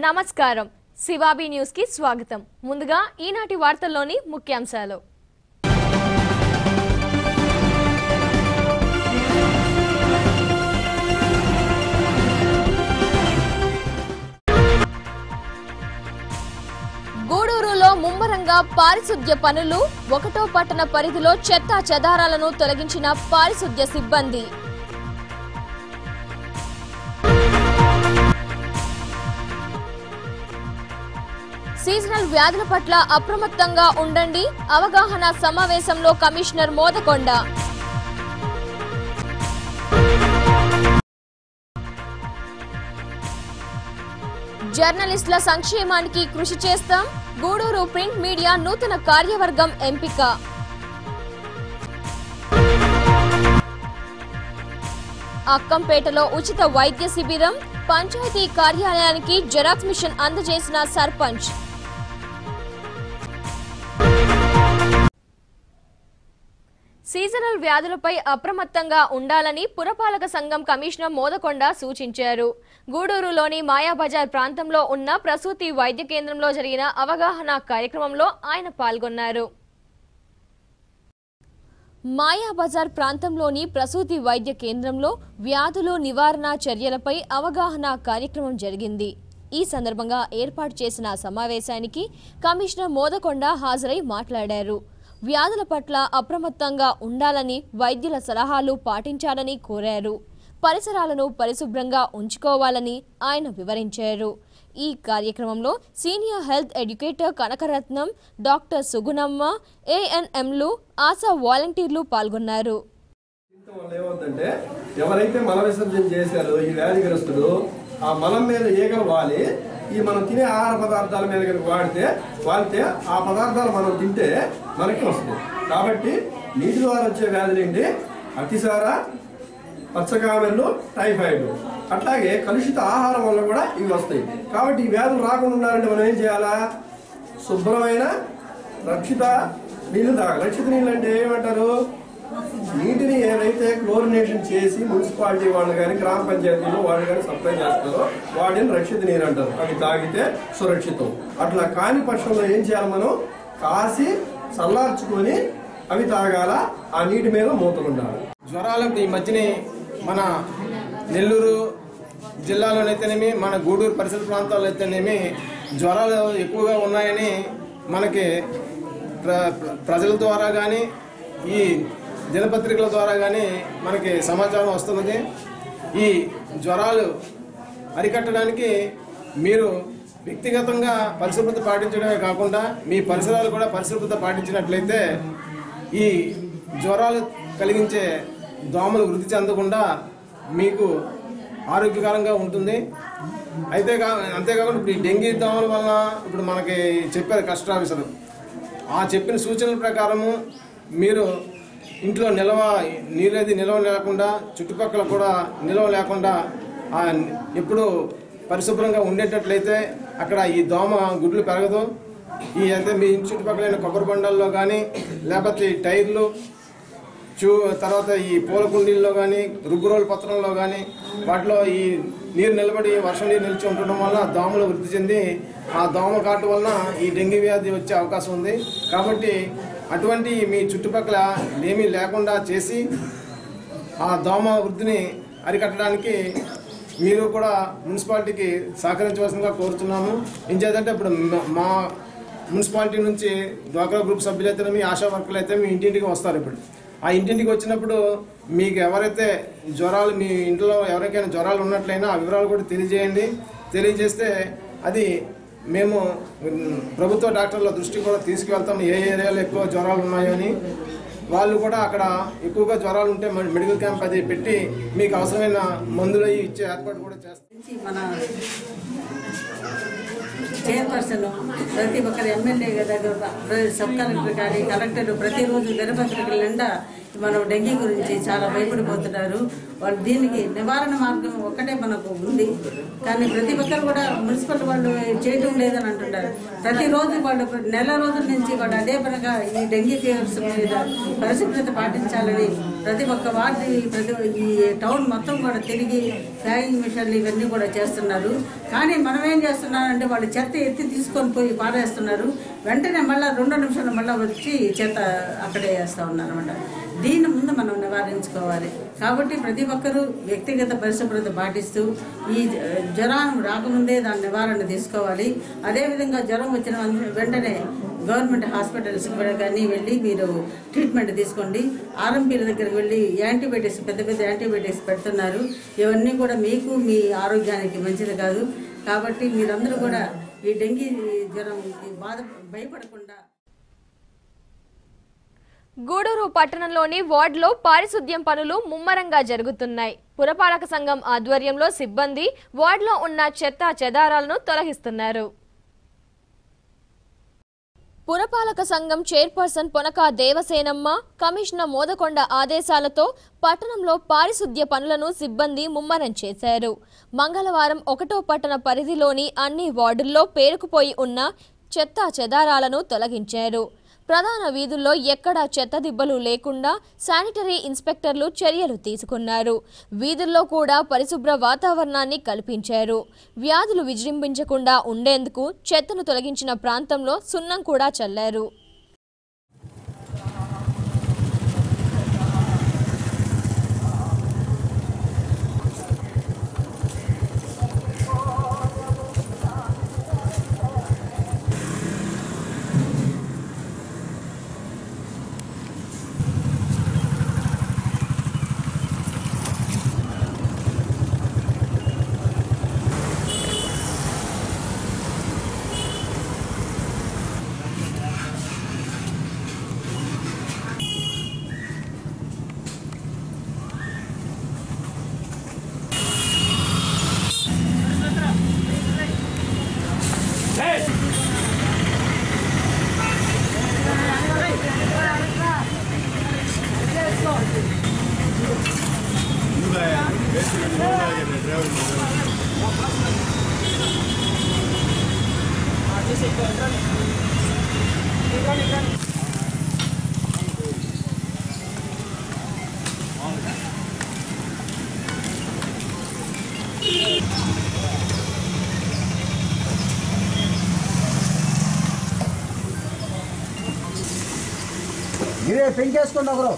నమస్కారం శివాబీ న్యూస్ కి స్వాగతం ముందుగా ఈనాటి వార్తల్లోని ముఖ్యాంశాలు గూడూరులో ముమ్మరంగా పారిశుద్ధ్య పనులు ఒకటో పట్టణ పరిధిలో చెత్త చెదారాలను తొలగించిన పారిశుద్ధ్య సిబ్బంది సీజనల్ వ్యాధుల పట్ల అప్రమత్తంగా ఉండండి అవగాహన సమావేశంలో కమిషనర్ మోదకొండ జర్నలిస్టుల సంక్షేమానికి కృషి చేస్తాం గూడూరు ప్రింట్ మీడియా నూతన కార్యవర్గం ఎంపిక అక్కంపేటలో ఉచిత వైద్య శిబిరం పంచాయతీ కార్యాలయానికి జెరాక్స్ మిషన్ అందజేసిన సర్పంచ్ సీజనల్ వ్యాధులపై అప్రమత్తంగా ఉండాలని పురపాలక సంఘం కమిషనర్ మోదకొండ సూచించారు గూడూరులోని మాయాబజార్ ప్రాంతంలో ఉన్న ప్రసూతి వైద్య కేంద్రంలో జరిగిన అవగాహన కార్యక్రమంలో ఆయన పాల్గొన్నారు మాయాబజార్ ప్రాంతంలోని ప్రసూతి వైద్య కేంద్రంలో వ్యాధులు నివారణ చర్యలపై అవగాహన కార్యక్రమం జరిగింది ఈ సందర్భంగా ఏర్పాటు చేసిన సమావేశానికి కమిషనర్ మోదకొండ హాజరై మాట్లాడారు వ్యాధుల పట్ల అప్రమత్తంగా ఉండాలని వైద్యుల సలహాలు పాటించాలని కోరారు పరిసరాలను పరిశుభ్రంగా ఉంచుకోవాలని ఆయన వివరించారు ఈ కార్యక్రమంలో senior health educator Kanakaratnam doctor Sugunamma ఏఎన్ఎంలు ఆశా వాలంటీర్లు పాల్గొన్నారు దీంతో వల్ల ఏమవుతుందంటే ఎవరైతే మల విసర్జన చేశారో ఈ వ్యాధిగ్రస్తుడు ఆ మలం మీద ఈగలు వాలి ఈ మనం తినే ఆహార పదార్థాల మీద కనుక వాడితే వాడితే ఆ పదార్థాలు మనం తింటే మనకి వస్తుంది కాబట్టి నీటి ద్వారా వచ్చే వ్యాధులు ఏంటి అతిసార పచ్చకామెర్లు టైఫాయిడ్ అట్లాగే కలుషిత ఆహారం వల్ల కూడా ఇవి వస్తాయి కాబట్టి ఈ వ్యాధులు రాకుండా ఉండాలంటే మనం ఏం చేయాలా శుభ్రమైన రక్షిత నీళ్లు తాగాలి రక్షిత నీళ్ళు అంటే ఏమంటారు నీటిని ఏదైతే క్లోరినేషన్ చేసి మున్సిపాలిటీ వాళ్ళు కానీ గ్రామ పంచాయతీలో వాళ్ళు కానీ సప్లై చేస్తారో వాటిని రక్షిత నీరు అంటారు అవి తాగితే సురక్షితం అట్లా కాని పక్షంలో ఏం చేయాలి మనం కాసి చల్లార్చుకొని అవి తాగాల ఆ నీటి మీద మూతలు ఉండాలి జ్వరాలకు ఈ మధ్యనే మన నెల్లూరు జిల్లాలోనైతేనేమి మన గూడూరు పరిసర ప్రాంతాల్లో అయితేనేమి జ్వరాలు ఎక్కువగా ఉన్నాయని మనకి ప్ర ప్ర- ప్రజల ద్వారా కానీ ఈ దినపత్రికల ద్వారా కానీ మనకి సమాచారం వస్తున్నది ఈ జ్వరాలు అరికట్టడానికి మీరు వ్యక్తిగతంగా పరిశుభ్రత పాటించడమే కాకుండా మీ పరిసరాలు కూడా పరిశుభ్రత పాటించినట్లయితే ఈ జ్వరాలు కలిగించే దోమలు వృద్ధి చెందకుండా మీకు ఆరోగ్యకరంగా ఉంటుంది అయితే కా అంతేకాకుండా ఇప్పుడు ఈ డెంగీ దోమల వలన ఇప్పుడు మనకి చెప్పారు కష్ట ఆఫీసర్ ఆ చెప్పిన సూచనల ప్రకారము మీరు ఇంట్లో నిల్వ నీరేది నిల్వ లేకుండా చుట్టుపక్కల కూడా నిల్వ లేకుండా ఆ ఎప్పుడు పరిశుభ్రంగా ఉండేటట్లయితే అక్కడ ఈ దోమ గుడ్లు పెరగదు ఈ అయితే మీ ఇంటి చుట్టుపక్కల కొబ్బరి బండల్లో కానీ లేకపోతే ఈ టైర్లు చూ తర్వాత ఈ పూల కుండీల్లో కానీ రుబ్బురోలు పత్రంలో కానీ వాటిలో ఈ నీరు నిలబడి వర్షం నీరు నిలిచి ఉండడం వల్ల దోమలు వృద్ధి చెంది ఆ దోమ కాటు వలన ఈ డెంగ్యూ వ్యాధి వచ్చే అవకాశం ఉంది కాబట్టి అటువంటి మీ చుట్టుపక్కల ఏమీ లేకుండా చేసి ఆ దోమ వృద్ధిని అరికట్టడానికి మీరు కూడా మున్సిపాలిటీకి సహకరించవలసిందిగా కోరుతున్నాము ఏం చేద్దంటే ఇప్పుడు మ- మా మున్సిపాలిటీ నుంచి డ్వాక్రా గ్రూప్ సభ్యులు అయితే మీ ఆశా వర్కర్లు అయితే మీ ఇంటింటికి వస్తారు ఇప్పుడు ఆ ఇంటింటికి వచ్చినప్పుడు మీకు ఎవరైతే జ్వరాలు మీ ఇంట్లో ఎవరికైనా జ్వరాలు ఉన్నట్లయినా ఆ వివరాలు కూడా తెలియజేయండి తెలియజేస్తే అది మేము ఉమ్, ప్రభుత్వ డాక్టర్ల దృష్టికి కూడా తీసుకువెళ్తాం ఏ ఏరియాలో ఎక్కువ జ్వరాలు ఉన్నాయో అని వాళ్ళు కూడా అక్కడ ఎక్కువగా జ్వరాలు ఉంటే మరి మెడికల్ క్యాంప్ అది పెట్టి మీకు అవసరమైన మందులు అవి ఇచ్చే ఏర్పాటు కూడా చేస్తాం నుంచి మన చైర్పర్సన్ ప్రతి ఒక్కరు ఎమ్మెల్యే దగ్గర ప్ర- సబ్ కలెక్టర్ కానీ కలెక్టర్ ప్రతిరోజు దినపత్రికల నిండా మనం డెంగీ గురించి చాలా భయపడిపోతున్నారు వాళ్ళు దీనికి నివారణ మార్గం ఒక్కటే మనకు ఉంది కానీ ప్రతి ఒక్కరు కూడా మున్సిపల్ వాళ్ళు చేయటం లేదని అంటున్నారు ప్రతిరోజు వాళ్ళు నెల రోజుల నుంచి వాళ్ళు అదే పనిగా ఈ డెంగీ ఫీవర్స్ మీద పరిశుభ్రత పాటించాలని ప్రతి ఒక్క వార్డు ప్రతి ఈ టౌన్ మొత్తం కూడా తిరిగి ఫ్యాగింగ్ మిషన్లు ఇవన్నీ కూడా చేస్తున్నారు కానీ మనం ఏం చేస్తున్నారంటే వాళ్ళు చెత్త ఎత్తి తీసుకొని పోయి పారేస్తున్నారు వెంటనే మళ్ళీ రెండు నిమిషాలు మళ్ళీ వచ్చి చెత్త అక్కడే వేస్తూ ఉన్నారు అనమాట దీని ముందు మనం నివారించుకోవాలి కాబట్టి ప్రతి ఒక్కరూ వ్యక్తిగత పరిశుభ్రత పాటిస్తూ ఈ జ- జ్వరం రాకముందే దాని నివారణ తీసుకోవాలి అదేవిధంగా జ్వరం వచ్చిన వెం- వెంటనే గవర్నమెంట్ హాస్పిటల్స్ కానీ వెళ్ళి మీరు ట్రీట్మెంట్ తీసుకోండి ఆర్ఎంపీల దగ్గరికి వెళ్ళి యాంటీబయాటిక్స్ పెద్ద పెద్ద యాంటీబయాటిక్స్ పెడుతున్నారు ఇవన్నీ కూడా మీకు మీ ఆరోగ్యానికి మంచిది కాదు కాబట్టి మీరందరూ కూడా ఈ డెంగీ జ్వరం బాధ భయపడకుండా గూడూరు పట్టణంలోని వార్డులో పారిశుద్ధ్యం పనులు ముమ్మరంగా జరుగుతున్నాయి పురపాలక సంఘం ఆధ్వర్యంలో సిబ్బంది వార్డులో ఉన్న చెత్త చెదారాలను తొలగిస్తున్నారు పురపాలక సంఘం చైర్పర్సన్ పొనక దేవసేనమ్మ కమిషనర్ మోదకొండ ఆదేశాలతో పట్టణంలో పారిశుద్ధ్య పనులను సిబ్బంది ముమ్మరం చేశారు మంగళవారం ఒకటో పట్టణ పరిధిలోని అన్ని వార్డుల్లో పేరుకుపోయి ఉన్న చెత్త చెదారాలను తొలగించారు ప్రధాన వీధుల్లో ఎక్కడా చెత్త దిబ్బలు లేకుండా శానిటరీ ఇన్స్పెక్టర్లు చర్యలు తీసుకున్నారు వీధుల్లో కూడా పరిశుభ్ర వాతావరణాన్ని కల్పించారు వ్యాధులు విజృంభించకుండా ఉండేందుకు చెత్తను తొలగించిన ప్రాంతంలో సున్నం కూడా చల్లారు మీరే పెంచేసుకోండి ఒకరు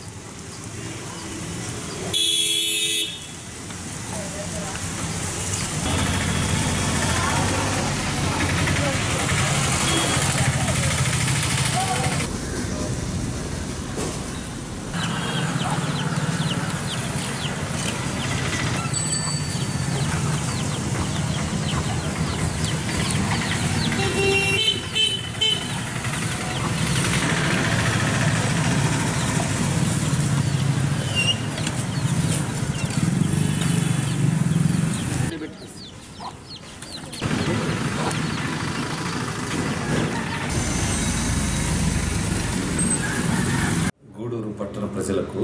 గూడూరు పట్టణ ప్రజలకు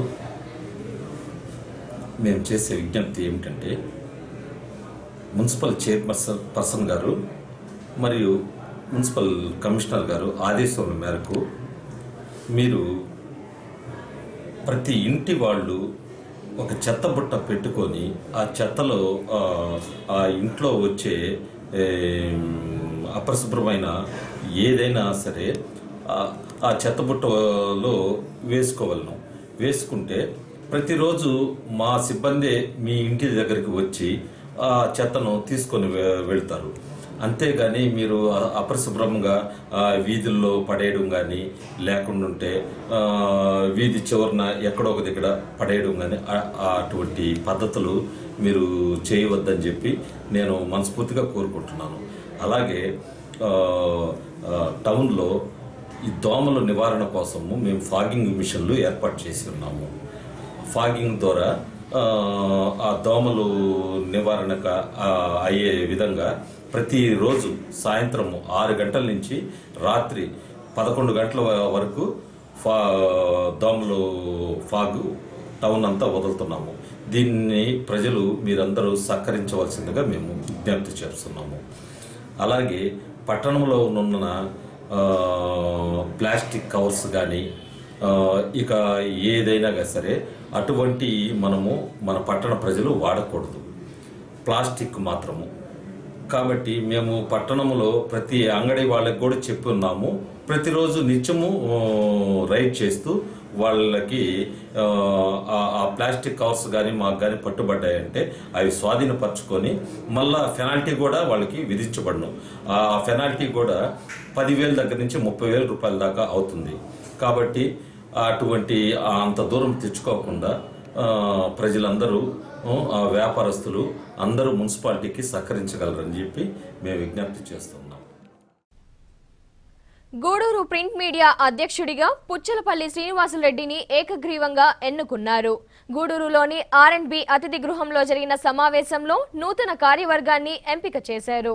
మేము చేసే విజ్ఞప్తి ఏమిటంటే మున్సిపల్ చైర్పర్సన్ పర్సన్ గారు మరియు మున్సిపల్ కమిషనర్ గారు ఆదేశాల మేరకు మీరు ప్రతి ఇంటి వాళ్ళు ఒక చెత్త బుట్ట పెట్టుకొని ఆ చెత్తలో ఆ, ఆ ఇంట్లో వచ్చే ఏం, అపరిశుభ్రమైన ఏదైనా సరే ఆ- ఆ చెత్త బుట్టలో వేసుకోగలను వేసుకుంటే ప్రతిరోజు మా సిబ్బంది మీ ఇంటి దగ్గరికి వచ్చి ఆ చెత్తను తీసుకొని వె- వెళ్తారు అంతేగాని మీరు అ- అపరిశుభ్రంగా ఆ, వీధుల్లో పడేయడం కానీ లేకుండాంటే ఆ, వీధి చివరన ఎక్కడో ఒక దగ్గర పడేయడం కానీ ఆ- ఆ అటువంటి పద్ధతులు మీరు చేయవద్దని చెప్పి నేను మనస్ఫూర్తిగా కోరుకుంటున్నాను అలాగే ఆ, ఆ, టౌన్లో ఈ దోమల నివారణ కోసము మేము ఫాగింగ్ మిషన్లు ఏర్పాటు చేసి ఉన్నాము ఫాగింగ్ ద్వారా ఆ, ఆ దోమలు నివారణక ఆ, అయ్యే విధంగా ప్రతిరోజు సాయంత్రం ఆరు గంటల నుంచి రాత్రి పదకొండు గంటల వ- వరకు ఫా దోమలు ఫాగు టౌన్ అంతా వదులుతున్నాము దీన్ని ప్రజలు మీరందరూ సహకరించవలసిందిగా మేము విజ్ఞప్తి చేస్తున్నాము అలాగే పట్టణంలో ఉన్న ఆ, ప్లాస్టిక్ కవర్స్ కానీ ఆ, ఇక ఏదైనా గా సరే అటువంటి మనము మన పట్టణ ప్రజలు వాడకూడదు ప్లాస్టిక్ మాత్రము కాబట్టి మేము పట్టణంలో ప్రతి అంగడి వాళ్ళకి కూడా చెప్పి ఉన్నాము ప్రతిరోజు నిత్యము ఆ, రైడ్ చేస్తూ వాళ్ళకి ఆ, ఆ- ఆ ప్లాస్టిక్ కవర్స్ కానీ మాకు కానీ పట్టుబడ్డాయంటే అవి స్వాధీనపరచుకొని మళ్ళా పెనాల్టీ కూడా వాళ్ళకి విధించబడను ఆ పెనాల్టీ కూడా పదివేల దగ్గర నుంచి ముప్పై వేల రూపాయల దాకా అవుతుంది కాబట్టి అటువంటి ఆ అంత దూరం తెచ్చుకోకుండా ఆ, ప్రజలందరూ ఆ, ఆ వ్యాపారస్తులు అందరూ మున్సిపాలిటీకి సహకరించగలరని చెప్పి మేము విజ్ఞప్తి చేస్తున్నాం గూడూరు ప్రింట్ మీడియా అధ్యక్షుడిగా పుచ్చలపల్లి శ్రీనివాసులరెడ్డిని ఏకగ్రీవంగా ఎన్నుకున్నారు గూడూరులోని ఆర్ అండ్ బి అతిథి గృహంలో జరిగిన సమావేశంలో నూతన కార్యవర్గాన్ని ఎంపిక చేశారు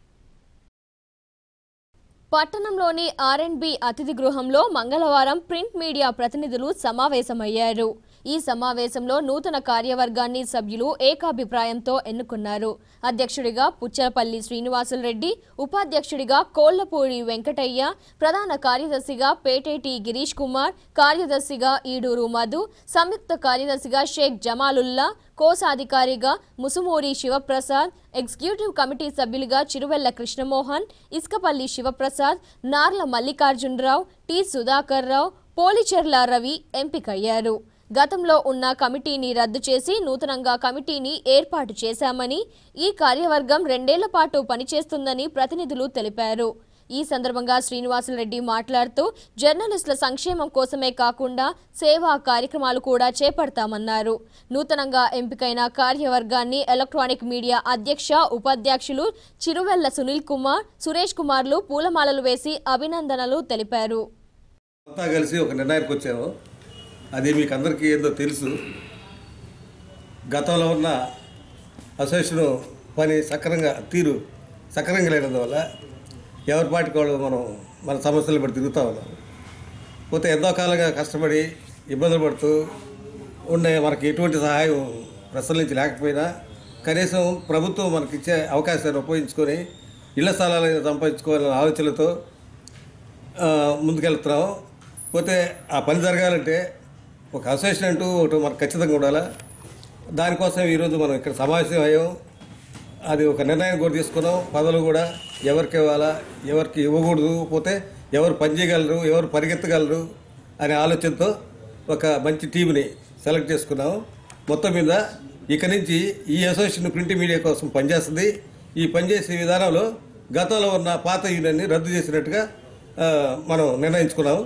పట్టణంలోని ఆర్ అండ్ బి అతిథి గృహంలో మంగళవారం ప్రింట్ మీడియా ప్రతినిధులు సమావేశమయ్యారు ఈ సమావేశంలో నూతన కార్యవర్గాన్ని సభ్యులు ఏకాభిప్రాయంతో ఎన్నుకున్నారు అధ్యక్షుడిగా పుచ్చలపల్లి శ్రీనివాసులరెడ్డి ఉపాధ్యక్షుడిగా కోళ్లపూడి వెంకటయ్య ప్రధాన కార్యదర్శిగా పేటేటి గిరీష్ కుమార్ కార్యదర్శిగా ఈడూరు మధు సంయుక్త కార్యదర్శిగా షేక్ జమాలుల్లా కోశాధికారిగా ముసుమూరి శివప్రసాద్ ఎగ్జిక్యూటివ్ కమిటీ సభ్యులుగా చిరువెల్ల కృష్ణమోహన్ ఇసుకపల్లి శివప్రసాద్ నార్ల మల్లికార్జునరావు టి సుధాకర్ రావు పోలిచెర్ల రవి ఎంపికయ్యారు గతంలో ఉన్న కమిటీని రద్దు చేసి నూతనంగా కమిటీని ఏర్పాటు చేశామని ఈ కార్యవర్గం రెండేళ్ల పాటు పనిచేస్తుందని ప్రతినిధులు తెలిపారు ఈ సందర్భంగా శ్రీనివాసులరెడ్డి మాట్లాడుతూ జర్నలిస్టుల సంక్షేమం కోసమే కాకుండా సేవా కార్యక్రమాలు కూడా చేపడతామన్నారు నూతనంగా ఎంపికైన కార్యవర్గాన్ని ఎలక్ట్రానిక్ మీడియా అధ్యక్ష ఉపాధ్యక్షులు చిరువెల్ల సునీల్ కుమార్ సురేష్ కుమార్లు పూలమాలలు వేసి అభినందనలు తెలిపారు అంతా కలిసి ఒక నిర్ణయానికి వచ్చాము అది మీకు అందరికీ ఏందో తెలుసు గతంలో ఉన్న అసోసియేషన్ పని సక్రంగా తీరు సక్రంగా లేనందువల్ల ఎవరి పాటికి వాళ్ళు మనం మన సమస్యలు పడి తిరుగుతూ ఉన్నాం పోతే ఎంతో కాలంగా కష్టపడి ఇబ్బందులు పడుతూ ఉండే మనకి ఎటువంటి సహాయం ప్రజల నుంచి లేకపోయినా కనీసం ప్రభుత్వం మనకి ఇచ్చే అవకాశాన్ని ఉపయోగించుకొని ఇళ్ల స్థలాలను సంపాదించుకోవాలనే ఆలోచనలతో ఆ, ముందుకెళ్తున్నాం పోతే ఆ పని జరగాలంటే ఒక అసోసియేషన్ అంటూ ఒకటి మనకు ఖచ్చితంగా ఉండాలా దానికోసం ఈరోజు మనం ఇక్కడ సమావేశం అయ్యాం అది ఒక నిర్ణయం కూడా తీసుకున్నాం పదవులు కూడా ఎవరికి ఇవ్వాలా ఎవరికి ఇవ్వకూడదు పోతే ఎవరు పని చేయగలరు ఎవరు పరిగెత్తగలరు అనే ఆలోచనతో ఒక మంచి టీంని సెలెక్ట్ చేసుకున్నాం మొత్తం మీద ఇక నుంచి ఈ అసోసియేషన్ ప్రింట్ మీడియా కోసం పనిచేస్తుంది ఈ పనిచేసే విధానంలో గతంలో ఉన్న పాత యూనియన్ని రద్దు చేసినట్టుగా ఆ, మనం నిర్ణయించుకున్నాం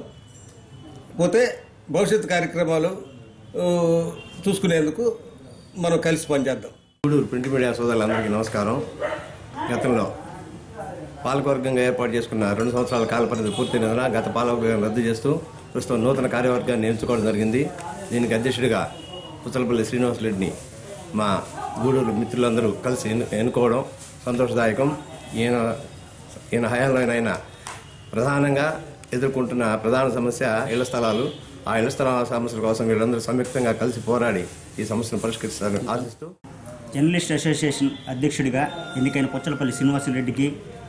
పోతే భవిష్యత్ కార్యక్రమాలు ఆ, చూసుకునేందుకు మనం కలిసి పనిచేద్దాం గూడూరు ప్రింట్ మీడియా సోదరులందరికీ నమస్కారం గతంలో పాలకవర్గంగా ఏర్పాటు చేసుకున్న రెండు సంవత్సరాల కాల పరిధి పూర్తయినందున గత పాలకవర్గం రద్దు చేస్తూ ప్రస్తుతం నూతన కార్యవర్గాన్ని ఎంచుకోవడం జరిగింది దీనికి అధ్యక్షుడిగా పుచ్చలపల్లి శ్రీనివాసరెడ్డిని మా గూడూరు మిత్రులందరూ కలిసి ఎన్ను ఎన్నుకోవడం సంతోషదాయకం ఈయన ఈయన హయాంలోనైనా ప్రధానంగా ఎదుర్కొంటున్న ప్రధాన సమస్య ఇళ్ల స్థలాలు ఆ ఇళ్ల స్థలాల సమస్యల కోసం వీళ్ళందరూ సంయుక్తంగా కలిసి పోరాడి ఈ సమస్యను పరిష్కరిస్తారని ఆశిస్తూ జర్నలిస్ట్ అసోసియేషన్ అధ్యక్షుడిగా ఎన్నికైన పొచ్చలపల్లి శ్రీనివాసరెడ్డికి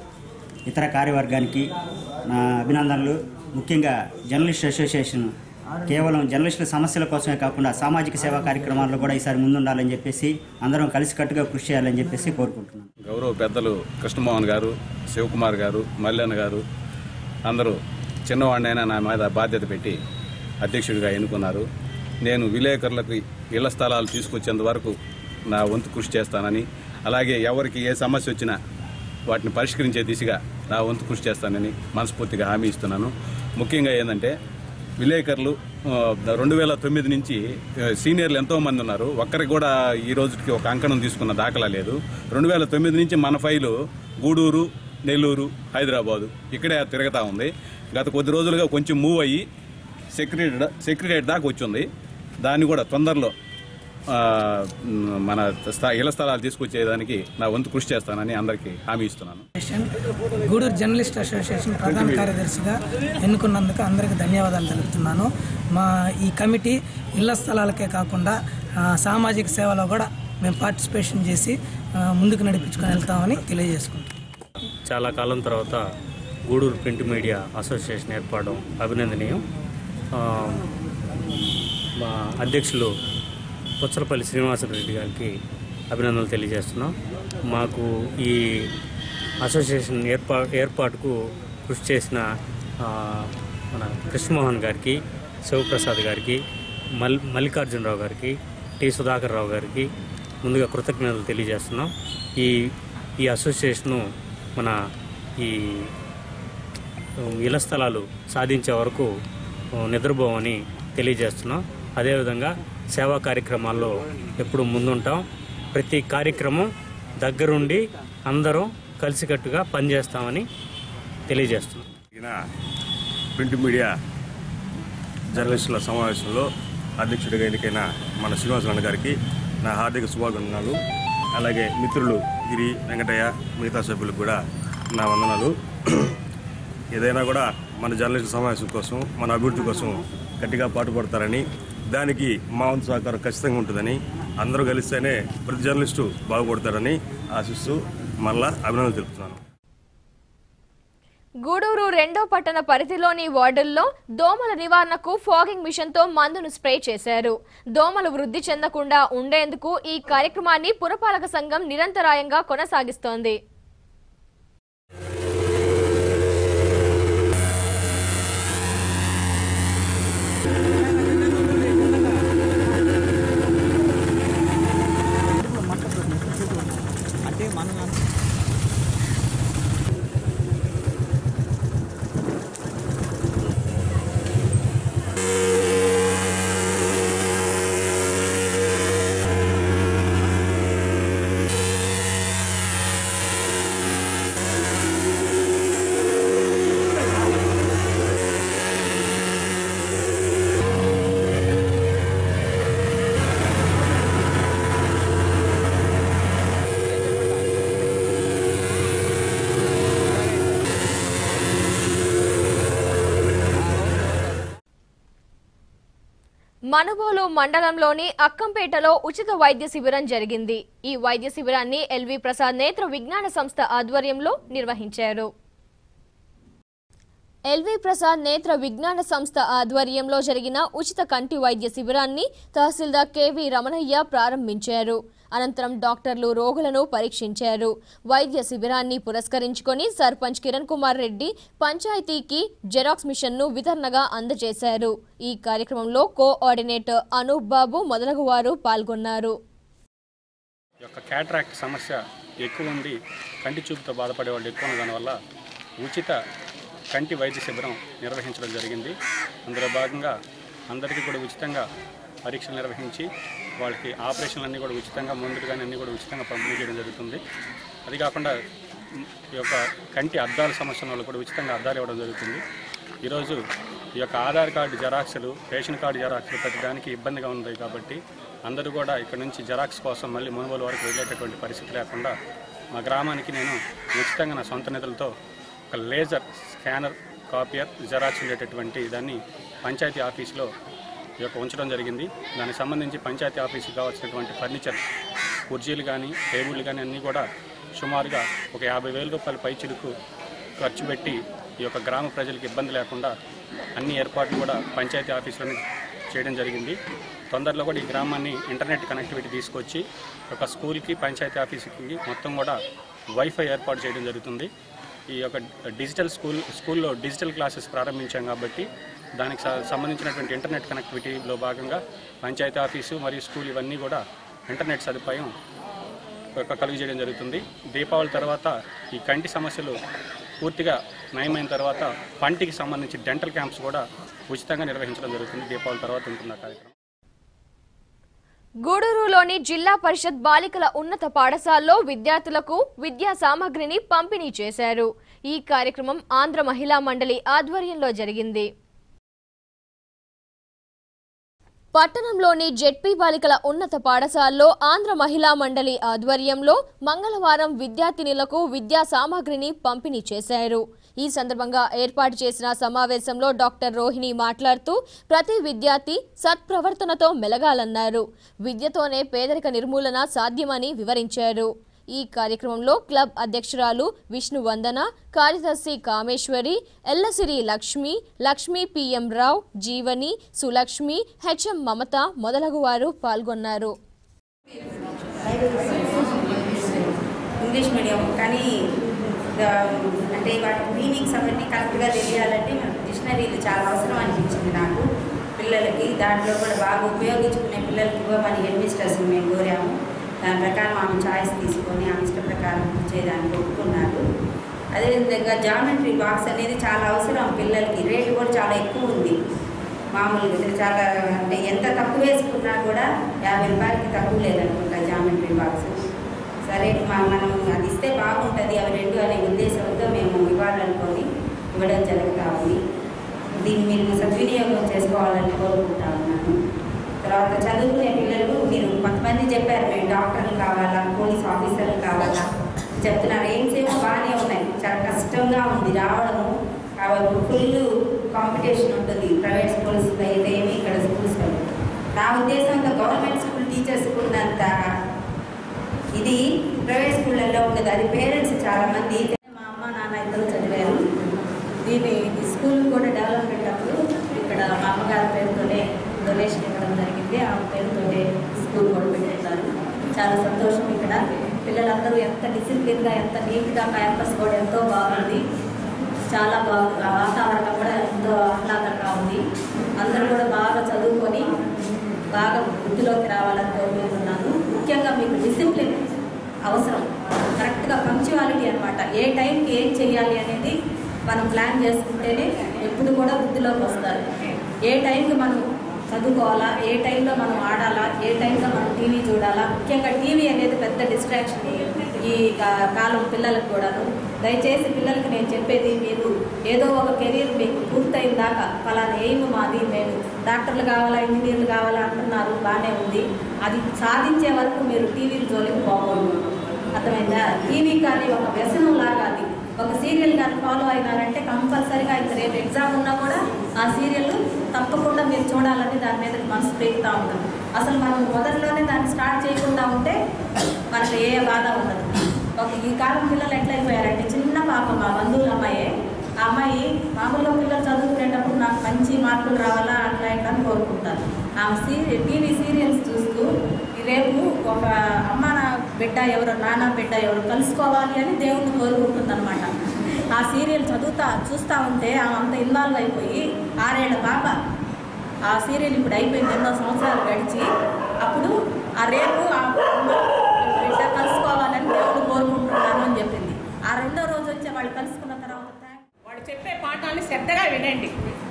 ఇతర కార్యవర్గానికి నా అభినందనలు ముఖ్యంగా జర్నలిస్ట్ అసోసియేషన్ కేవలం జర్నలిస్టుల సమస్యల కోసమే కాకుండా సామాజిక సేవా కార్యక్రమాల్లో కూడా ఈసారి ముందుండాలని చెప్పేసి అందరం కలిసికట్టుగా కృషి చేయాలని చెప్పేసి కోరుకుంటున్నాను గౌరవ పెద్దలు కృష్ణమోహన్ గారు శివకుమార్ గారు మల్లన్న గారు అందరూ చిన్నవాడినైనా నా మీద బాధ్యత పెట్టి అధ్యక్షుడిగా ఎన్నుకున్నారు నేను విలేకరులకు ఇళ్ల స్థలాలు తీసుకొచ్చేంత వరకు నా వంతు కృషి చేస్తానని అలాగే ఎవరికి ఏ సమస్య వచ్చినా వాటిని పరిష్కరించే దిశగా నా వంతు కృషి చేస్తానని మనస్ఫూర్తిగా హామీ ఇస్తున్నాను ముఖ్యంగా ఏంటంటే విలేకరులు ఆ, రెండు వేల తొమ్మిది నుంచి ఆ, సీనియర్లు ఎంతో మంది ఉన్నారు ఒక్కరికి కూడా ఈ రోజుకి ఒక అంకణం తీసుకున్న దాఖలా లేదు రెండు వేల తొమ్మిది నుంచి మన ఫైలు గూడూరు నెల్లూరు హైదరాబాదు ఇక్కడే తిరుగుతూ ఉంది గత కొద్ది రోజులుగా కొంచెం మూవ్ అయ్యి సెక్రటరీ సెక్రటరేట్ దాకా వచ్చింది దాన్ని కూడా తొందరలో ఆ, మ్, మన స్థా ఇళ్ల స్థలాలు తీసుకొచ్చేదానికి నా వంతు కృషి చేస్తానని అందరికీ హామీ ఇస్తున్నాను అసోసియేషన్ గూడూరు జర్నలిస్ట్ అసోసియేషన్ ప్రధాన కార్యదర్శిగా ఎన్నుకున్నందుకు అందరికీ ధన్యవాదాలు తెలుపుతున్నాను మా ఈ కమిటీ ఇళ్ల స్థలాలకే కాకుండా ఆ, సామాజిక సేవలో కూడా మేము పార్టిసిపేషన్ చేసి ఆ, ముందుకు నడిపించుకొని వెళ్తామని తెలియజేసుకుంటాం చాలా కాలం తర్వాత గూడూరు ప్రింట్ మీడియా అసోసియేషన్ ఏర్పడడం అభినందనీయం ఆ, మా అధ్యక్షులు పుచ్చలపల్లి శ్రీనివాసరెడ్డి గారికి అభినందనలు తెలియజేస్తున్నాం మాకు ఈ అసోసియేషన్ ఏర్పా ఏర్పాటుకు కృషి చేసిన ఆ, మన కృష్ణమోహన్ గారికి శివప్రసాద్ గారికి మల్ మల్లికార్జునరావు గారికి టి సుధాకర్ రావు గారికి ముందుగా కృతజ్ఞతలు తెలియజేస్తున్నాం ఈ ఈ అసోసియేషను మన ఈ ఇళ్ల స్థలాలు సాధించే వరకు నిద్రపోవని తెలియజేస్తున్నాం అదేవిధంగా సేవా కార్యక్రమాల్లో ఎప్పుడు ముందుంటాం ప్రతి కార్యక్రమం దగ్గరుండి అందరం కలిసికట్టుగా పనిచేస్తామని తెలియజేస్తున్నాం జరిగిన ప్రింట్ మీడియా జర్నలిస్టుల సమావేశంలో అధ్యక్షుడిగా ఎన్నికైన మన శ్రీనివాసరావు గారికి నా హార్దిక శుభాభినందనాలు అలాగే మిత్రులు గిరి వెంకటయ్య మిగతా సభ్యులకు కూడా నా వందనాలు ఏదైనా కూడా మన జర్నలిస్టు సమావేశం కోసం మన అభివృద్ధి కోసం గట్టిగా పాటుపడతారని దానికి మా వంతు సహకారం ఖచ్చితంగా ఉంటుందని అందరూ కలిస్తేనే ప్రతి జర్నలిస్టు బాగుపడతారని ఆశిస్తూ మళ్ళా అభినందనలు తెలుపుతున్నాను గూడూరు రెండో పట్టణ పరిధిలోని వార్డుల్లో దోమల నివారణకు ఫాగింగ్ మిషన్తో మందును స్ప్రే చేశారు దోమలు వృద్ధి చెందకుండా ఉండేందుకు ఈ కార్యక్రమాన్ని పురపాలక సంఘం నిరంతరాయంగా కొనసాగిస్తోంది అంటే మనం మనుబోలు మండలంలోని అక్కంపేటలో ఉచిత వైద్య శిబిరం జరిగింది ఈ వైద్య శిబిరాన్ని ఎల్వి ప్రసాద్ నేత్ర విజ్ఞాన సంస్థ ఆధ్వర్యంలో నిర్వహించారు ఎల్వి ప్రసాద్ నేత్ర విజ్ఞాన సంస్థ ఆధ్వర్యంలో జరిగిన ఉచిత కంటి వైద్య శిబిరాన్ని తహసీల్దార్ కెవి రమణయ్య ప్రారంభించారు అనంతరం డాక్టర్లు రోగులను పరీక్షించారు వైద్య శిబిరాన్ని పురస్కరించుకొని సర్పంచ్ కిరణ్ కుమార్ రెడ్డి పంచాయతీకి జెరాక్స్ మిషన్ను వితరణగా అందజేశారు ఈ కార్యక్రమంలో కోఆర్డినేటర్ అనూప్ బాబు మొదలగు వారు పాల్గొన్నారు యొక్క క్యాట్రాక్ట్ సమస్య ఎక్కువ ఉంది కంటి చూపుతో బాధపడే వాళ్ళు ఎక్కువ ఉన్న దానివల్ల ఉచిత కంటి వైద్య శిబిరం నిర్వహించడం జరిగింది అందులో భాగంగా అందరికీ కూడా ఉచితంగా పరీక్షలు నిర్వహించి వాళ్ళకి ఆపరేషన్లు అన్నీ కూడా ఉచితంగా మందులు కానీ అన్నీ కూడా ఉచితంగా పంపిణీ చేయడం జరుగుతుంది అది కాకుండా ఉమ్, ఈ యొక్క కంటి అద్దాల సమస్య ఉన్న వాళ్ళు కూడా ఉచితంగా అద్దాలు ఇవ్వడం జరుగుతుంది ఈరోజు ఈ యొక్క ఆధార్ కార్డు జెరాక్స్లు రేషన్ కార్డు జెరాక్స్లు పెట్టడానికి ఇబ్బందిగా ఉంది కాబట్టి అందరూ కూడా ఇక్కడ నుంచి జెరాక్స్ కోసం మళ్ళీ మునుగోలు వరకు వెళ్ళేటటువంటి పరిస్థితి లేకుండా మా గ్రామానికి నేను ఉచితంగా నా సొంత నిధులతో ఒక లేజర్ స్కానర్ కాపియర్ జెరాక్స్ ఉండేటటువంటి దాన్ని పంచాయతీ ఆఫీస్లో ఈ యొక్క ఉంచడం జరిగింది దానికి సంబంధించి పంచాయతీ ఆఫీస్కి కావాల్సినటువంటి ఫర్నిచర్ కుర్చీలు కానీ టేబుళ్ళు కానీ అన్నీ కూడా సుమారుగా ఒక యాభై వేల రూపాయల పైచిలుకు ఖర్చు పెట్టి ఈ యొక్క గ్రామ ప్రజలకు ఇబ్బంది లేకుండా అన్ని ఏర్పాట్లు కూడా పంచాయతీ ఆఫీసులోనే చేయడం జరిగింది తొందరలో కూడా ఈ గ్రామాన్ని ఇంటర్నెట్ కనెక్టివిటీ తీసుకొచ్చి ఒక స్కూల్కి పంచాయతీ ఆఫీస్కి మొత్తం కూడా వైఫై ఏర్పాటు చేయడం జరుగుతుంది ఈ యొక్క డిజిటల్ స్కూల్ స్కూల్లో డిజిటల్ క్లాసెస్ ప్రారంభించాం కాబట్టి దానికి స- సంబంధించినటువంటి ఇంటర్నెట్ కనెక్టివిటీలో భాగంగా పంచాయతీ ఆఫీసు మరియు స్కూల్ ఇవన్నీ కూడా ఇంటర్నెట్ సదుపాయం ఒక కలుగు చేయడం జరుగుతుంది దీపావళి తర్వాత ఈ కంటి సమస్యలు పూర్తిగా నయమైన తర్వాత పంటికి సంబంధించి డెంటల్ క్యాంప్స్ కూడా ఉచితంగా నిర్వహించడం జరుగుతుంది దీపావళి తర్వాత ఉంటుంది ఆ కార్యక్రమం గూడూరులోని జిల్లా పరిషత్ బాలికల ఉన్నత పాఠశాలలో విద్యార్థులకు విద్యా సామగ్రిని పంపిణీ చేశారు ఈ కార్యక్రమం ఆంధ్ర మహిళా మండలి ఆధ్వర్యంలో జరిగింది పట్టణంలోని జెడ్పీ బాలికల ఉన్నత పాఠశాలలో ఆంధ్ర మహిళా మండలి ఆధ్వర్యంలో మంగళవారం విద్యార్థినులకు విద్యా సామాగ్రిని పంపిణీ చేశారు ఈ సందర్భంగా ఏర్పాటు చేసిన సమావేశంలో డాక్టర్ రోహిణి మాట్లాడుతూ ప్రతి విద్యార్థి సత్ప్రవర్తనతో మెలగాలన్నారు విద్యతోనే పేదరిక నిర్మూలన సాధ్యమని వివరించారు ఈ కార్యక్రమంలో క్లబ్ అధ్యక్షురాలు విష్ణు వందన కార్యదర్శి కామేశ్వరి ఎల్లసిరి లక్ష్మి లక్ష్మి పిఎం రావు జీవని సులక్ష్మి హెచ్ఎం మమత మొదలగువారు పాల్గొన్నారు ఇంగ్లీష్ మీడియం కానీ ఆ, అంటే వాటి మీనింగ్స్ అవన్నీ కరెక్ట్గా తెలియాలంటే మనకు డిక్షనరీలు చాలా అవసరం అనిపించింది నాకు పిల్లలకి దాంట్లో కూడా బాగా ఉపయోగించుకునే పిల్లలకి ఇవ్వమని హెడ్ మిస్టర్స్ మేము కోరాము దాని ప్రకారం ఆమె చాయిస్ తీసుకొని ఆమె ఇష్ట ప్రకారం చేయడానికి ఒప్పుకున్నారు అదేవిధంగా జామెట్రీ బాక్స్ అనేది చాలా అవసరం పిల్లలకి రేటు కూడా చాలా ఎక్కువ ఉంది మామూలుగా ఇది చాలా అంటే ఎంత తక్కువ వేసుకున్నా కూడా యాభై రూపాయలకి తక్కువ లేదనుకుంటా జామెట్రీ బాక్స్ సరే మా మనం అది ఇస్తే బాగుంటుంది అవి రెండు అనే ఉద్దేశంతో మేము ఇవ్వాలనుకొని ఇవ్వడం జరుగుతూ ఉంది దీన్ని మీరు సద్వినియోగం చేసుకోవాలని కోరుకుంటా ఉన్నాను తర్వాత చదువుకునే పిల్లలు మీరు కొంతమంది చెప్పారు మేము డాక్టర్లు కావాలా పోలీస్ ఆఫీసర్లు కావాలా చెప్తున్నారు ఎయిమ్స్ ఏమో బాగానే ఉన్నాయి చాలా కష్టంగా ఉంది రావడము కాబట్టి ఫుల్ కాంపిటీషన్ ఉంటుంది ప్రైవేట్ స్కూల్స్ అయితే ఏమి ఇక్కడ స్కూల్స్ నా ఉద్దేశంతో గవర్నమెంట్ స్కూల్ టీచర్స్ ఉన్నంత ఇది ప్రైవేట్ స్కూళ్ళల్లో ఉండదు అది పేరెంట్స్ చాలా మంది మా అమ్మ నాన్న ఇద్దరు చదివారు దీన్ని ఈ స్కూల్ కూడా డెవలప్మెంట్ అప్పుడు ఇక్కడ మా అమ్మగారి పేరుతోనే డొనేషన్ ఇవ్వడం జరిగింది ఆ పేరుతోనే స్కూల్ కూడా పెట్టేశారు చాలా సంతోషం ఇక్కడ పిల్లలందరూ ఎంత డిసిప్లిన్గా ఎంత నీట్గా క్యాంపస్ కూడా ఎంతో బాగుంది చాలా బాగుంది ఆ వాతావరణం కూడా ఎంతో ఆహ్లాదంగా ఉంది అందరూ కూడా బాగా చదువుకొని బాగా వృద్ధిలోకి రావాలని కోరుకుంటున్నాను ముఖ్యంగా మీకు డిసిప్లిన్ అవసరం కరెక్ట్గా పంక్చువాలిటీ అనమాట ఏ టైంకి ఏం చేయాలి అనేది మనం ప్లాన్ చేసుకుంటేనే ఎప్పుడు కూడా వృద్ధిలోకి వస్తారు ఏ టైంకి మనం చదువుకోవాలా ఏ టైంలో మనం ఆడాలా ఏ టైంలో మనం టీవీ చూడాలా ముఖ్యంగా టీవీ అనేది పెద్ద డిస్ట్రాక్షన్ ఈ కా- కాలం పిల్లలకు కూడాను దయచేసి పిల్లలకి నేను చెప్పేది మీరు ఏదో ఒక కెరీర్ మీకు పూర్తయిన దాకా ఫలానా ఎయిమ్ మాది మేము డాక్టర్లు కావాలా ఇంజనీర్లు కావాలా అంటున్నారు బాగానే ఉంది అది సాధించే వరకు మీరు టీవీలు జోలికి పోకూడదు అర్థమైందా టీవీ కానీ ఒక వ్యసనం లాగా అది ఒక సీరియల్ కానీ ఫాలో అయినారంటే కంపల్సరీగా ఇంక రేపు ఎగ్జామ్ ఉన్నా కూడా ఆ సీరియల్ తప్పకుండా మీరు చూడాలని దాని మీద మనసు పెరుగుతూ ఉంటుంది అసలు మనం మొదట్లోనే దాన్ని స్టార్ట్ చేయకుండా ఉంటే మనకు ఏ బాధ ఉండదు ఒక ఈ కాలం పిల్లలు ఎట్లయిపోయారంటే చిన్న పాప మా బంధువుల అమ్మాయే ఆ అమ్మాయి మామూలుగా పిల్లలు చదువుకునేటప్పుడు నాకు మంచి మార్కులు రావాలా అట్లా ఇట్లా అని కోరుకుంటారు ఆమె సీరియల్ టీవీ సీరియల్స్ చూస్తూ ఈ రేపు ఒక అమ్మ నా బిడ్డ ఎవరో నాన్న బిడ్డ ఎవరో కలుసుకోవాలి అని దేవుణ్ణి కోరుకుంటుంది అనమాట ఆ సీరియల్ చదువుతా చూస్తూ ఉంటే ఆమె అంత ఇన్వాల్వ్ అయిపోయి ఆరేళ్ల పాప ఆ సీరియల్ ఇప్పుడు అయిపోయింది ఎన్నో సంవత్సరాలు గడిచి అప్పుడు ఆ రేపు ఆ బిడ్డ కలుసుకోవాలని దేవుడు కోరుకుంటున్నాను అని చెప్పింది ఆ రెండో రోజు వచ్చి వాళ్ళు కలుసుకున్న తర్వాత వాళ్ళు చెప్పే పాఠాలను శ్రద్ధగా వినండి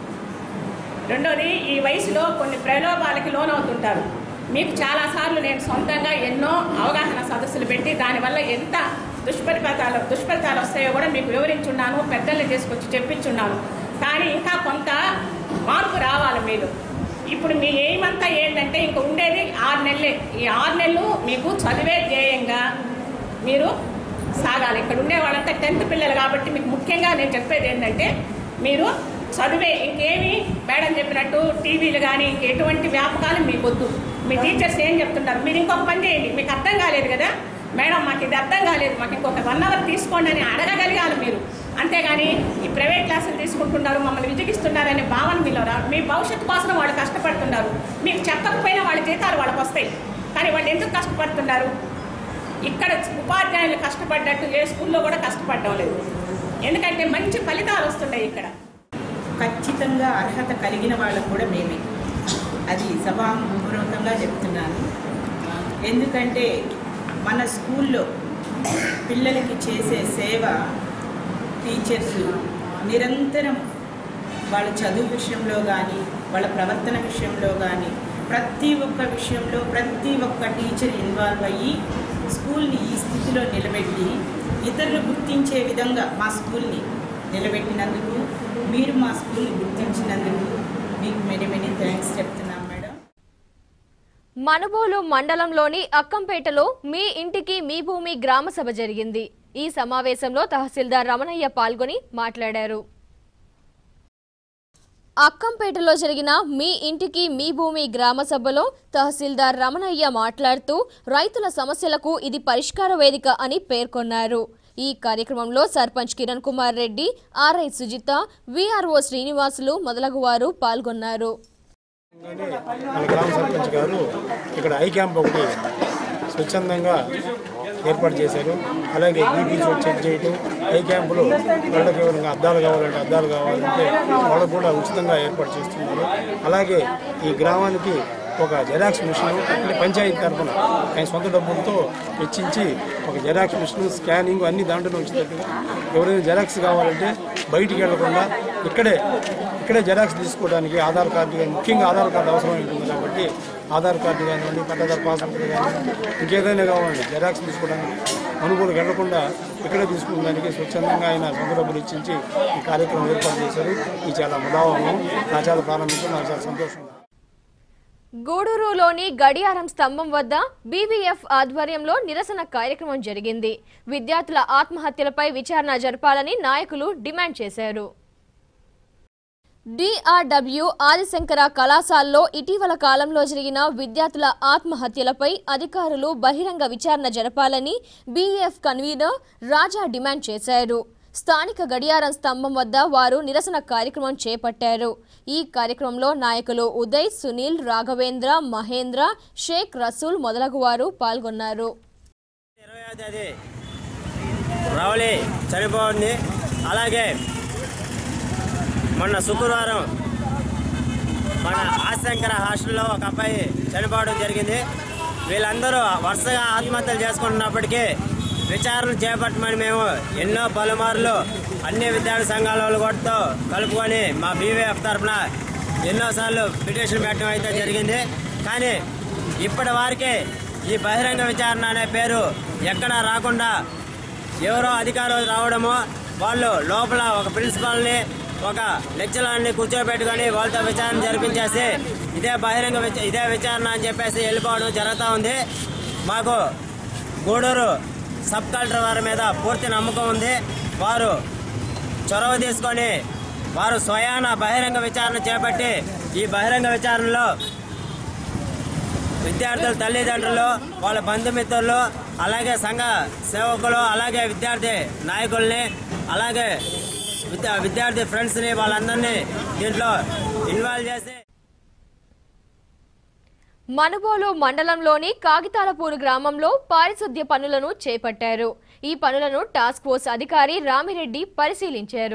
రెండోది ఈ వయసులో కొన్ని ప్రలోభాలకి లోనవుతుంటారు మీకు చాలాసార్లు నేను సొంతంగా ఎన్నో అవగాహన సదస్సులు పెట్టి దానివల్ల ఎంత దుష్ఫలితాలు దుష్ఫలితాలు వస్తాయో కూడా మీకు వివరించున్నాను పెద్దల్ని తీసుకొచ్చి చెప్పించున్నాను కానీ ఇంకా కొంత మార్పు రావాలి మీరు ఇప్పుడు మీ ఎయిమ్ అంతా ఏంటంటే ఇంక ఉండేది ఆరు నెలలే ఈ ఆరు నెలలు మీకు చదివే ధ్యేయంగా మీరు సాగాలి ఇక్కడ ఉండే వాళ్ళంతా టెన్త్ పిల్లలు కాబట్టి మీకు ముఖ్యంగా నేను చెప్పేది ఏంటంటే మీరు చదివే ఇంకేమి మేడం చెప్పినట్టు టీవీలు కానీ ఎటువంటి వ్యాపకాలు మీకు వద్దు మీ టీచర్స్ ఏం చెప్తుంటారు మీరు ఇంకొక పని చేయండి మీకు అర్థం కాలేదు కదా మేడం మాకు ఇది అర్థం కాలేదు మాకు ఇంకొక వన్ అవర్ తీసుకోండి అని అడగగలిగాలి మీరు అంతేగాని ఈ ప్రైవేట్ క్లాసులు తీసుకుంటున్నారు మమ్మల్ని విజగిస్తున్నారనే భావన మీలో రా మీ భవిష్యత్తు కోసం వాళ్ళు కష్టపడుతున్నారు మీకు చెప్పకపోయినా వాళ్ళ జీతాలు వాళ్ళకి వస్తాయి కానీ వాళ్ళు ఎందుకు కష్టపడుతున్నారు ఇక్కడ ఉపాధ్యాయులు కష్టపడ్డట్టు ఏ స్కూల్లో కూడా కష్టపడడం లేదు ఎందుకంటే మంచి ఫలితాలు వస్తున్నాయి ఇక్కడ ఖచ్చితంగా అర్హత కలిగిన వాళ్ళకు కూడా మేమే అది సభాపూర్వకంగా చెప్తున్నాను ఎందుకంటే మన స్కూల్లో పిల్లలకి చేసే సేవ టీచర్స్ నిరంతరం వాళ్ళ చదువు విషయంలో కానీ వాళ్ళ ప్రవర్తన విషయంలో కానీ ప్రతి ఒక్క విషయంలో ప్రతి ఒక్క టీచర్ ఇన్వాల్వ్ అయ్యి స్కూల్ని ఈ స్థితిలో నిలబెట్టి ఇతరులు గుర్తించే విధంగా మా స్కూల్ని నిలబెట్టినందుకు మీరు మా స్కూల్ని గుర్తించినందుకు మీకు మెనీ మెనీ థ్యాంక్స్ చెప్తున్నాం మేడం మనుబోలు మండలంలోని అక్కంపేటలో మీ ఇంటికి మీ భూమి గ్రామ సభ జరిగింది ఈ సమావేశంలో తహసీల్దార్ రమణయ్య పాల్గొని మాట్లాడారు అక్కంపేటలో జరిగిన మీ ఇంటికి మీ భూమి గ్రామ సభలో తహసీల్దార్ రమణయ్య మాట్లాడుతూ రైతుల సమస్యలకు ఇది పరిష్కార వేదిక అని పేర్కొన్నారు ఈ కార్యక్రమంలో సర్పంచ్ కిరణ్ కుమార్ రెడ్డి ఆర్ఐ సుజిత విఆర్ఓ శ్రీనివాసులు మొదలగువారు పాల్గొన్నారు మన గ్రామ సర్పంచ్ గారు ఇక్కడ ఐ క్యాంప్ ఒకటి స్వచ్ఛందంగా ఏర్పాటు చేశారు అలాగే బీపీ చెక్ చేయటం ఐ క్యాంపులో వాళ్ళకి ఎవరైనా అద్దాలు కావాలంటే అద్దాలు కావాలంటే వాళ్ళకు కూడా ఉచితంగా ఏర్పాటు చేస్తున్నారు అలాగే ఈ గ్రామానికి ఒక జెరాక్స్ మిషన్ అంటే పంచాయతీ తరఫున ఆయన సొంత డబ్బులతో వెచ్చించి ఒక జెరాక్స్ మిషన్ స్కానింగ్ అన్ని దాంట్లో వచ్చేటట్టుగా ఎవరైనా జెరాక్స్ కావాలంటే బయటికి వెళ్లకుండా ఇక్కడే ఇక్కడే జెరాక్స్ తీసుకోవడానికి ఆధార్ కార్డు కానీ ముఖ్యంగా ఆధార్ కార్డు అవసరం ఉంటుంది కాబట్టి ఆధార్ కార్డు కానివ్వండి పట్టదారు పాస్బుక్ కానివ్వండి ఇంకేదైనా కావాలండి జెరాక్స్ తీసుకోవడానికి అనుకూలకు వెళ్లకుండా ఇక్కడే తీసుకునేదానికి స్వచ్ఛందంగా ఆయన సొంత డబ్బులు ఇచ్చించి ఈ కార్యక్రమం ఏర్పాటు చేశారు ఇది చాలా ముదావహం నా చాలా ప్రారంభించడం నాకు చాలా సంతోషం గూడూరులోని గడియారం స్తంభం వద్ద బీవీఎఫ్ ఆధ్వర్యంలో నిరసన కార్యక్రమం జరిగింది విద్యార్థుల ఆత్మహత్యలపై విచారణ జరపాలని నాయకులు డిమాండ్ చేశారు డిఆర్డబ్ల్యూ ఆదిశంకర కళాశాలలో ఇటీవల కాలంలో జరిగిన విద్యార్థుల ఆత్మహత్యలపై అధికారులు బహిరంగ విచారణ జరపాలని బీఎఫ్ కన్వీనర్ రాజా డిమాండ్ చేశారు స్థానిక గడియారం స్తంభం వద్ద వారు నిరసన కార్యక్రమం చేపట్టారు ఈ కార్యక్రమంలో నాయకులు ఉదయ్ సునీల్ రాఘవేంద్ర మహేంద్ర షేక్ రసూల్ మొదలగువారు పాల్గొన్నారు తేదీ రవలి చనిపోయింది అలాగే మొన్న శుక్రవారం మన ఆశంకర హాస్టల్లో ఒక అబ్బాయి చనిపోవడం జరిగింది వీళ్ళందరూ వరుసగా ఆత్మహత్యలు చేసుకుంటున్నప్పటికీ విచారణ చేపట్టమని మేము ఎన్నో పలుమార్లు అన్ని విద్యార్థి సంఘాల వాళ్ళు కూడా కలుపుకొని మా బీవీఎఫ్ తరఫున ఎన్నోసార్లు పిటిషన్ పెట్టడం అయితే జరిగింది కానీ ఇప్పటి వారికి ఈ బహిరంగ విచారణ అనే పేరు ఎక్కడా రాకుండా ఎవరో అధికారులు రావడము వాళ్ళు లోపల ఒక ప్రిన్సిపాల్ని ఒక లెక్చరర్ని కూర్చోబెట్టుకొని వాళ్ళతో విచారణ జరిపించేసి ఇదే బహిరంగ విచ- ఇదే విచారణ అని చెప్పేసి వెళ్ళిపోవడం జరుగుతూ ఉంది మాకు గూడూరు సబ్ కలెక్టర్ వారి మీద పూర్తి నమ్మకం ఉంది వారు చొరవ తీసుకొని వారు స్వయాన బహిరంగ విచారణ చేపట్టి ఈ బహిరంగ విచారణలో విద్యార్థుల తల్లిదండ్రులు వాళ్ళ బంధుమిత్రులు అలాగే సంఘ సేవకులు అలాగే విద్యార్థి నాయకుల్ని అలాగే విద్యా విద్యార్థి ఫ్రెండ్స్ని వాళ్ళందరినీ దీంట్లో ఇన్వాల్వ్ చేసి మనుబోలు మండలంలోని కాగితాలపూరు గ్రామంలో పారిశుద్ధ్య పనులను చేపట్టారు ఈ పనులను టాస్క్ ఫోర్స్ అధికారి రామిరెడ్డి పరిశీలించారు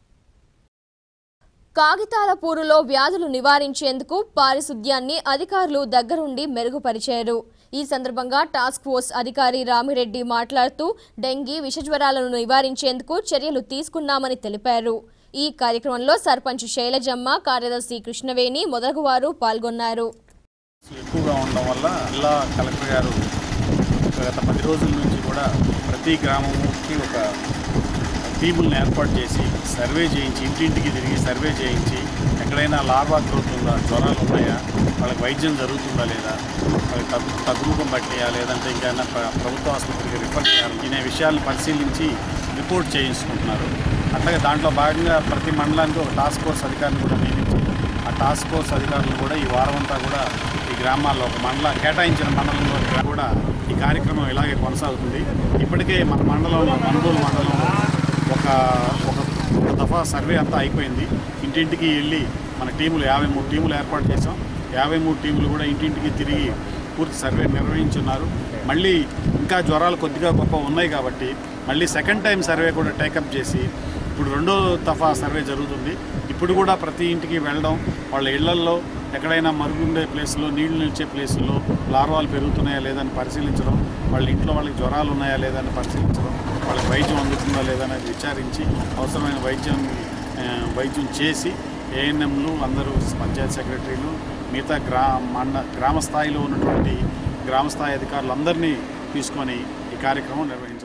కాగితాలపూరులో వ్యాధులు నివారించేందుకు పారిశుద్ధ్యాన్ని అధికారులు దగ్గరుండి మెరుగుపరిచారు ఈ సందర్భంగా టాస్క్ ఫోర్స్ అధికారి రామిరెడ్డి మాట్లాడుతూ డెంగీ విషజ్వరాలను నివారించేందుకు చర్యలు తీసుకున్నామని తెలిపారు ఈ కార్యక్రమంలో సర్పంచ్ శైలజమ్మ కార్యదర్శి కృష్ణవేణి మొదలగువారు పాల్గొన్నారు ఎక్కువగా ఉండడం వల్ల జిల్లా కలెక్టర్ గారు గత పది రోజుల నుంచి కూడా ప్రతి గ్రామంకి ఒక టీములను ఏర్పాటు చేసి సర్వే చేయించి ఇంటింటికి తిరిగి సర్వే చేయించి ఎక్కడైనా లార్వా గ్రోత్ ఉందా జ్వరాలు ఉన్నాయా వాళ్ళకి వైద్యం జరుగుతుందా లేదా వాళ్ళకి తగ్గు తగ్గుముఖం పట్టియా లేదంటే ఇంకైనా ప్ర- ప్రభుత్వ ఆసుపత్రికి రిఫర్ చేయాలి అనే విషయాలను పరిశీలించి రిపోర్ట్ చేయించుకుంటున్నారు అట్లాగే దాంట్లో భాగంగా ప్రతి మండలానికి ఒక టాస్క్ ఫోర్స్ అధికారిని కూడా నియమించి ఆ టాస్క్ ఫోర్స్ అధికారులు కూడా ఈ వారం అంతా కూడా ఈ గ్రామాల్లో ఒక మండల కేటాయించిన మండలంలో కూడా ఈ కార్యక్రమం ఇలాగే కొనసాగుతుంది ఇప్పటికే మన మండలంలో మనుగోలు మండలంలో ఒక ఒక ఒక దఫా సర్వే అంతా అయిపోయింది ఇంటింటికి వెళ్ళి మన టీములు యాభై మూడు టీములు ఏర్పాటు చేసాం యాభై మూడు టీములు కూడా ఇంటింటికి తిరిగి పూర్తి సర్వే నిర్వహించున్నారు మళ్ళీ ఇంకా జ్వరాలు కొద్దిగా గొప్ప ఉన్నాయి కాబట్టి మళ్ళీ సెకండ్ టైం సర్వే కూడా టేకప్ చేసి ఇప్పుడు రెండో దఫా సర్వే జరుగుతుంది ఇప్పుడు కూడా ప్రతి ఇంటికి వెళ్ళడం వాళ్ళ ఇళ్లల్లో ఎక్కడైనా మరుగుండే ప్లేస్లో నీళ్లు నిలిచే ప్లేసుల్లో లార్వాలు పెరుగుతున్నాయా లేదని పరిశీలించడం వాళ్ళ ఇంట్లో వాళ్ళకి జ్వరాలు ఉన్నాయా లేదని పరిశీలించడం వాళ్ళకి వైద్యం అందుతుందా లేదా అనేది విచారించి అవసరమైన వైద్యం ఆ, వైద్యం చేసి ఏఎన్ఎంలు అందరూ పంచాయత్ సెక్రటరీలు మిగతా గ్రా మండ గ్రామ స్థాయిలో ఉన్నటువంటి గ్రామ స్థాయి అధికారులందరినీ తీసుకొని ఈ కార్యక్రమం నిర్వహించడం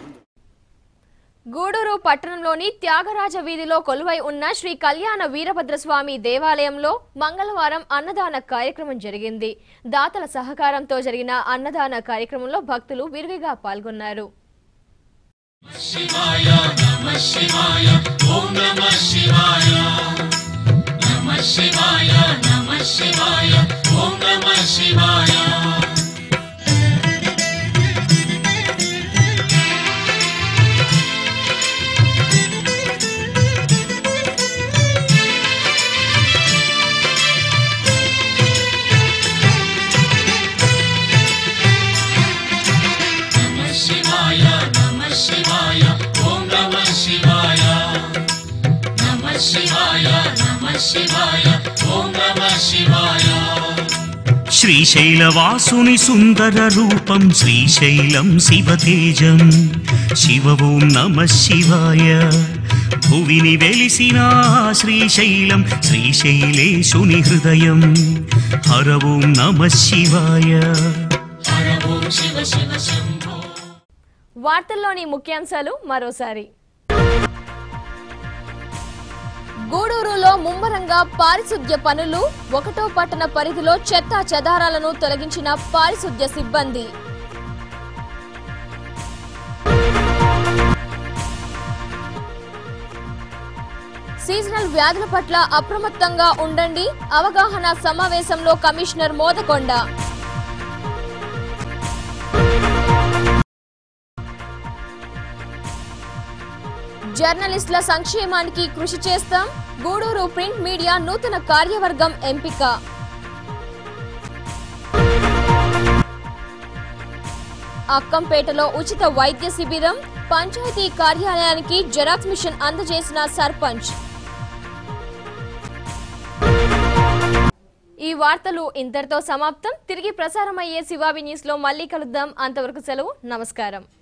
గూడూరు పట్టణంలోని త్యాగరాజ వీధిలో కొలువై ఉన్న శ్రీ కళ్యాణ వీరభద్రస్వామి దేవాలయంలో మంగళవారం అన్నదాన కార్యక్రమం జరిగింది దాతల సహకారంతో జరిగిన అన్నదాన కార్యక్రమంలో భక్తులు విరివిగా పాల్గొన్నారు శివాయ నమ శివాయ ఓం నమ శివాయ నమ శివాయ నమ శివాయ ఓం నమ శివాయ నమ శివాయ నమ శివాయ ఓం నమ శివాయ నమ శివాయ నమ శివాయ ఓం నమ శివాయ శ్రీశైలవాసుని సుందర రూపం శ్రీశైలం శివతేజం శివ ఓం నమ శివాయ భువిని వెలిసిన శ్రీశైలం శ్రీశైలేశుని హృదయం హర ఓం నమ శివాయ హర ఓం శివ శివ శంభో వార్తల్లోని ముఖ్యాంశాలు మరోసారి గూడూరులో ముమ్మరంగా పారిశుద్ధ్య పనులు ఒకటో పట్టణ పరిధిలో చెత్త చెదారాలను తొలగించిన పారిశుద్ధ్య సిబ్బంది సీజనల్ వ్యాధుల పట్ల అప్రమత్తంగా ఉండండి అవగాహన సమావేశంలో కమిషనర్ మోదకొండ జర్నలిస్టుల సంక్షేమానికి కృషి చేస్తాం గూడూరు ప్రింట్ మీడియా నూతన కార్యవర్గం ఎంపిక అక్కంపేటలో ఉచిత వైద్య శిబిరం పంచాయతీ కార్యాలయానికి జెరాక్స్ మిషన్ అందజేసిన సర్పంచ్ ఈ వార్తలు ఇంతటితో సమాప్తం తిరిగి ప్రసారమయ్యే శివాబి న్యూస్ లో మళ్ళీ కలుద్దాం అంతవరకు సెలవు నమస్కారం